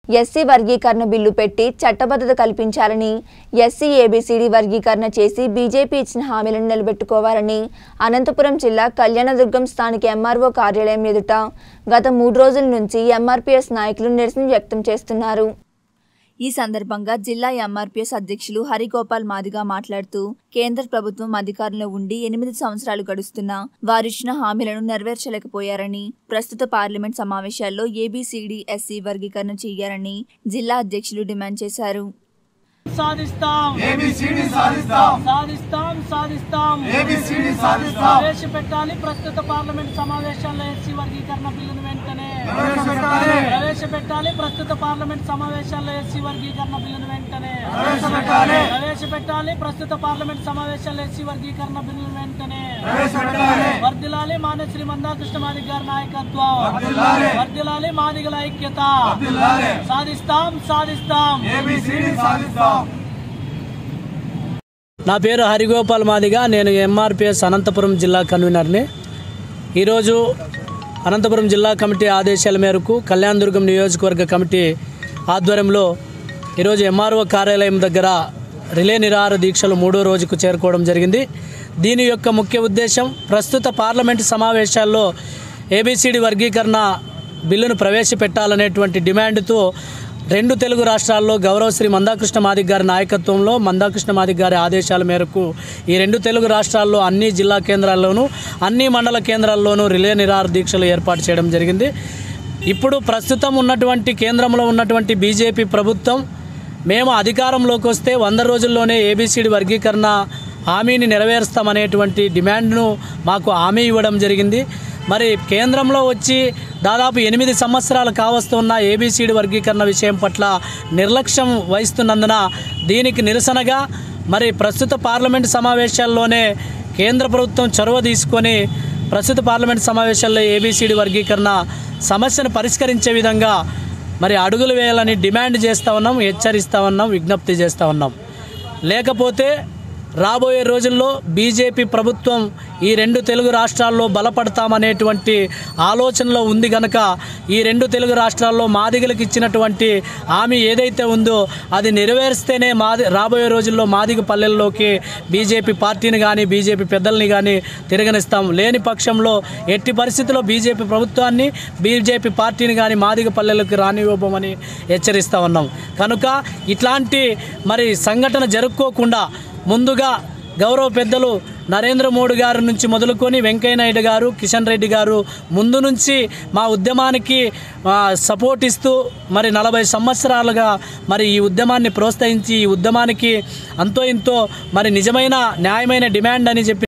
SC వర్గీకరణ bill పెట్టి చట్టబద్ధత కల్పించాలని ఎస్సీ ఏబీసీడీ వర్గీకరణ చేసి బీజేపీ ఇచ్చిన హామీలను నిలబెట్టుకోవాలని అనంతపురం జిల్లా కళ్యాణదుర్గం స్థానిక ఎంఆర్ఓ కార్యాలయం ఎదుట గత మూడు రోజుల నుంచి ఎంఆర్పీఎస్ నాయకులు నిరసన వ్యక్తం చేస్తున్నారు ఈ సందర్భంగా జిల్లా ఎంఆర్పీఎస్ అధ్యక్షులు హరిగోపాల్ మాదిగా మాట్లాడుతూ కేంద్ర ప్రభుత్వం అధికారంలో ఉండి ఎనిమిది సంవత్సరాలు గడుస్తున్నా వారిచ్చిన హామీలను నెరవేర్చలేకపోయారని ప్రస్తుత పార్లమెంట్ సమావేశాల్లో ఏబీసీడీ ఎస్సీ వర్గీకరణ చేయాలని జిల్లా అధ్యక్షులు డిమాండ్ చేశారు సాధిస్తాం ఏబిసిడి సాధిస్తాం సాధిస్తాం సాధిస్తాం ఏబిసిడి సాధిస్తాం ప్రవేశపెట్టాలి ప్రస్తుత పార్లమెంట్ సమావేశాల్లో ఎస్సీ వర్గీకరణ బిల్లును వెంటనే ప్రవేశపెట్టాలి ప్రవేశపెట్టాలి ప్రస్తుత పార్లమెంట్ సమావేశాల్లో ఎస్సీ వర్గీకరణ బిల్లును వెంటనే ప్రవేశపెట్టాలి ప్రవేశపెట్టాలి ప్రస్తుత పార్లమెంట్ సమావేశాల్లో ఎస్సీ వర్గీకరణ బిల్లును వెంటనే ప్రవేశపెట్టాలి వర్దిలాలి మానేశ్రీ మందాకృష్ణ మాదిగ గారి నాయకత్వం వర్ధిల్లాలి. వర్దిలాలి మాదిగల ఐక్యత వర్ధిల్లాలి. సాధిస్తాం సాధిస్తాం ఏబిసిడి సాధిస్తాం నా పేరు హరిగోపాల్ మాదిగా నేను ఎంఆర్పిఎస్ అనంతపురం జిల్లా కన్వీనర్ని ఈరోజు అనంతపురం జిల్లా కమిటీ ఆదేశాల మేరకు కళ్యాణదుర్గం నియోజకవర్గ కమిటీ ఆధ్వర్యంలో ఈరోజు ఎంఆర్ఓ కార్యాలయం దగ్గర రిలే నిరాహార దీక్షలు మూడో రోజుకు చేరుకోవడం జరిగింది దీని యొక్క ముఖ్య ఉద్దేశం ప్రస్తుత పార్లమెంటు సమావేశాల్లో ఏబిసిడి వర్గీకరణ బిల్లును ప్రవేశపెట్టాలనేటువంటి డిమాండ్తో రెండు తెలుగు రాష్ట్రాల్లో గౌరవ శ్రీ మందాకృష్ణ మాదిక్ గారి నాయకత్వంలో మందాకృష్ణ మాదిక్ గారి ఆదేశాల మేరకు ఈ రెండు తెలుగు రాష్ట్రాల్లో అన్ని జిల్లా కేంద్రాల్లోనూ అన్ని మండల కేంద్రాల్లోనూ రిలే నిరాహార దీక్షలు ఏర్పాటు చేయడం జరిగింది ఇప్పుడు ప్రస్తుతం ఉన్నటువంటి కేంద్రంలో ఉన్నటువంటి బీజేపీ ప్రభుత్వం మేము అధికారంలోకి వస్తే వంద రోజుల్లోనే ఏబిసిడి వర్గీకరణ హామీని నెరవేరుస్తామనేటువంటి డిమాండ్ను మాకు హామీ ఇవ్వడం జరిగింది మరి కేంద్రంలో వచ్చి దాదాపు ఎనిమిది సంవత్సరాలు కావస్తున్న ఏబిసిడి వర్గీకరణ విషయం పట్ల నిర్లక్ష్యం వహిస్తున్నందున దీనికి నిరసనగా మరి ప్రస్తుత పార్లమెంటు సమావేశాల్లోనే కేంద్ర ప్రభుత్వం చొరవ తీసుకొని ప్రస్తుత పార్లమెంట్ సమావేశాల్లో ఏబిసిడి వర్గీకరణ సమస్యను పరిష్కరించే విధంగా మరి అడుగులు వేయాలని డిమాండ్ చేస్తూ ఉన్నాం హెచ్చరిస్తూ ఉన్నాం విజ్ఞప్తి చేస్తూ ఉన్నాం లేకపోతే రాబోయే రోజుల్లో బీజేపీ ప్రభుత్వం ఈ రెండు తెలుగు రాష్ట్రాల్లో బలపడతామనేటువంటి ఆలోచనలో ఉంది కనుక ఈ రెండు తెలుగు రాష్ట్రాల్లో మాదిగలకు ఇచ్చినటువంటి హామీ ఏదైతే ఉందో అది నెరవేరిస్తేనే మాది రాబోయే రోజుల్లో మాదిగ పల్లెల్లోకి బీజేపీ పార్టీని కానీ బీజేపీ పెద్దల్ని కానీ తిరగనిస్తాం లేని పక్షంలో ఎట్టి పరిస్థితుల్లో బీజేపీ ప్రభుత్వాన్ని బీజేపీ పార్టీని కానీ మాదిగ పల్లెలకు రానివ్వబోమని హెచ్చరిస్తూ ఉన్నాం కనుక ఇట్లాంటి మరి సంఘటన జరుపుకోకుండా ముందుగా గౌరవ పెద్దలు నరేంద్ర మోడీ గారి నుంచి మొదలుకొని వెంకయ్య నాయుడు గారు కిషన్ రెడ్డి గారు ముందు నుంచి మా ఉద్యమానికి ఆ, సపోర్ట్ ఇస్తూ మరి నలభై సంవత్సరాలుగా మరి ఈ ఉద్యమాన్ని ప్రోత్సహించి ఈ ఉద్యమానికి అంతో ఇంతో మరి నిజమైన న్యాయమైన డిమాండ్ అని చెప్పి